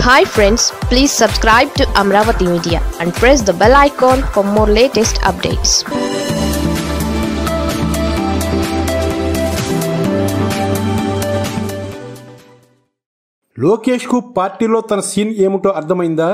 hi friends please subscribe to Amaravati media and press the bell icon for more latest updates లోకేష్కు పార్టీలో తన scene ఏమిటో అర్థమైందా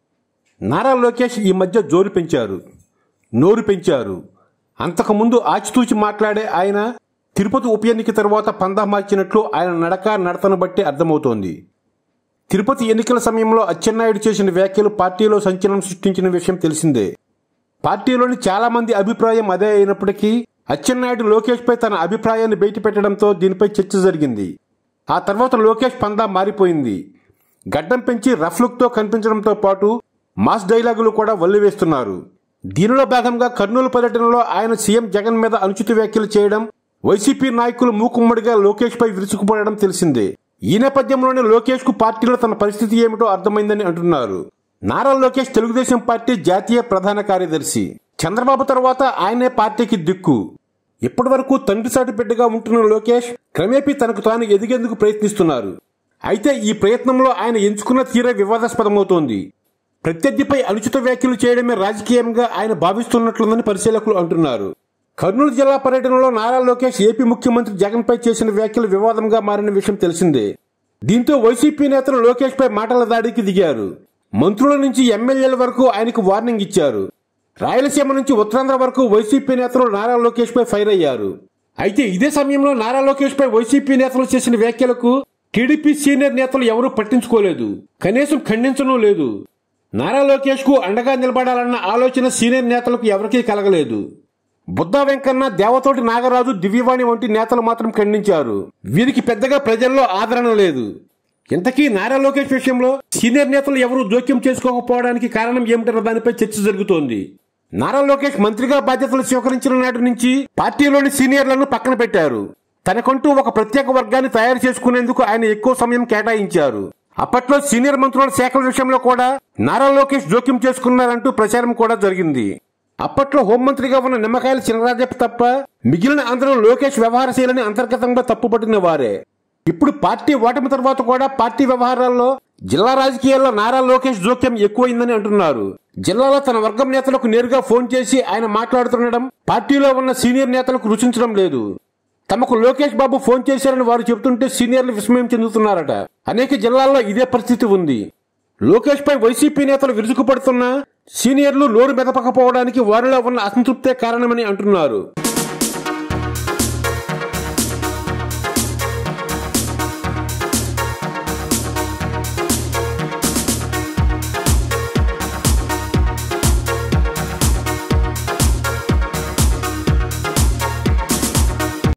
నారా లోకేష్ ఈ మధ్య జోరు పెంచారు నోరు పెంచారు అంతకుముందు ఆచితూచి మాట్లాడే ఆయన తిరుపతి ఉప ఎన్నిక తర్వాత పందా మార్చినట్లు ఆయన నడక నడతను బట్టి అర్థమవుతోంది తిరుపతి ఎన్నికల సమయంలో అచ్చెన్నాయుడు చేసిన వ్యాఖ్యలు పార్టీలో సంచలనం సృష్టించిన విషయం తెలిసిందే పార్టీలోని చాలా మంది అభిప్రాయం అదే అయినప్పటికీ అచ్చెన్నాయుడు లోకేష్ పై తన అభిప్రాయాన్ని బయటపెట్టడంతో దీనిపై చర్చ జరిగింది ఆ తర్వాత లోకేష్ పందా మారిపోయింది గడ్డం పెంచి రఫ్ లుక్ తో కనిపించడంతో పాటు మాస్ డైలాగులు కూడా వల్లివేస్తున్నారు దీనిలో భాగంగా కర్నూలు పర్యటనలో ఆయన సీఎం జగన్ మీద అనుచిత వ్యాఖ్యలు చేయడం వైసీపీ నాయకులు మూకుమ్మడిగా లోకేష్ పై విరుచుకుపడడం తెలిసిందే ఈ నేపథ్యంలోనే లోకేష్ కు పార్టీలో తన పరిస్థితి ఏమిటో అర్థమైందని అంటున్నారు నారా లోకేష్ తెలుగుదేశం పార్టీ జాతీయ ప్రధాన కార్యదర్శి చంద్రబాబు తర్వాత ఆయనే పార్టీకి దిక్కు ఇప్పటి వరకు తండ్రి సాటి బిడ్డగా ఉంటున్న లోకేష్ క్రమేపీ తనకు తాను ఎదిగేందుకు ప్రయత్నిస్తున్నారు అయితే ఈ ప్రయత్నంలో ఆయన ఎంచుకున్న తీరే వివాదాస్పదమవుతోంది ప్రత్యర్థిపై అనుచిత వ్యాఖ్యలు చేయడమే రాజకీయంగా ఆయన భావిస్తున్నట్లుందని పరిశీలకులు అంటున్నారు కర్నూలు జిల్లా పర్యటనలో నారా లోకేష్ ఏపీ ముఖ్యమంత్రి జగన్ పై చేసిన వ్యాఖ్యలు వివాదంగా మారిన విషయం తెలిసిందే దీంతో వైసీపీ నేతలు లోకేష్ పై మాటల దాడికి దిగారు మంత్రుల నుంచి ఎమ్మెల్యేల వరకు ఆయనకు వార్నింగ్ ఇచ్చారు రాయలసీమ నుంచి ఉత్తరాంధ్ర వరకు వైసీపీ నేతలు నారా లోకేష్ పై ఫైర్ అయ్యారు అయితే ఇదే సమయంలో నారా లోకేష్ పై వైసీపీ నేతలు చేసిన వ్యాఖ్యలకు టీడీపీ సీనియర్ నేతలు ఎవరూ పట్టించుకోలేదు కనీసం ఖండించడం లేదు నారా లోకేష్ కు అండగా నిలబడాలన్న ఆలోచన సీనియర్ నేతలకు ఎవరికీ కలగలేదు బుద్ధా వెంకన్న దేవతోటి నాగరాజు దివ్యవాణి వంటి నేతలు మాత్రం ఖండించారు వీరికి పెద్దగా ప్రజల్లో ఆదరణ లేదు ఇంతకీ నారా లోకేష్ విషయంలో సీనియర్ నేతలు ఎవరూ జోక్యం చేసుకోకపోవడానికి కారణం ఏమిటన్న దానిపై చర్చ జరుగుతోంది నారా లోకేష్ మంత్రిగా బాధ్యతలు స్వీకరించిన నాటి నుంచి పార్టీలోని సీనియర్లను పక్కన పెట్టారు తనకంటూ ఒక ప్రత్యేక వర్గాన్ని తయారు చేసుకునేందుకు ఆయన ఎక్కువ సమయం కేటాయించారు అప్పట్లో సీనియర్ మంత్రుల శాఖల విషయంలో కూడా నారా లోకేష్ జోక్యం చేసుకున్నారంటూ ప్రచారం కూడా జరిగింది అప్పట్లో హోంమంత్రిగా ఉన్న నిమ్మకాయల చినరాజప్ప తప్ప మిగిలిన అందరూ లోకేష్ వ్యవహారశీలని అంతర్గతంగా తప్పుపట్టిన వారే ఇప్పుడు పార్టీ ఓటమి తర్వాత కూడా పార్టీ వ్యవహారాల్లో జిల్లా రాజకీయాల్లో నారా లోకేష్ జోక్యం ఎక్కువైందని అంటున్నారు జిల్లాలో తన వర్గం నేతలకు నేరుగా ఫోన్ చేసి ఆయన మాట్లాడుతుండడం పార్టీలో ఉన్న సీనియర్ నేతలకు రుచించడం లేదు తమకు లోకేష్ బాబు ఫోన్ చేశారని వారు చెబుతుంటే సీనియర్లు విస్మయం చెందుతున్నారట అనేక జిల్లాల్లో ఇదే పరిస్థితి ఉంది లోకేష్ పై వైసీపీ నేతలు విరుచుకుపడుతున్నా సీనియర్లు నోరు మెదపకపోవడానికి వారిలో ఉన్న అసంతృప్తే కారణమని అంటున్నారు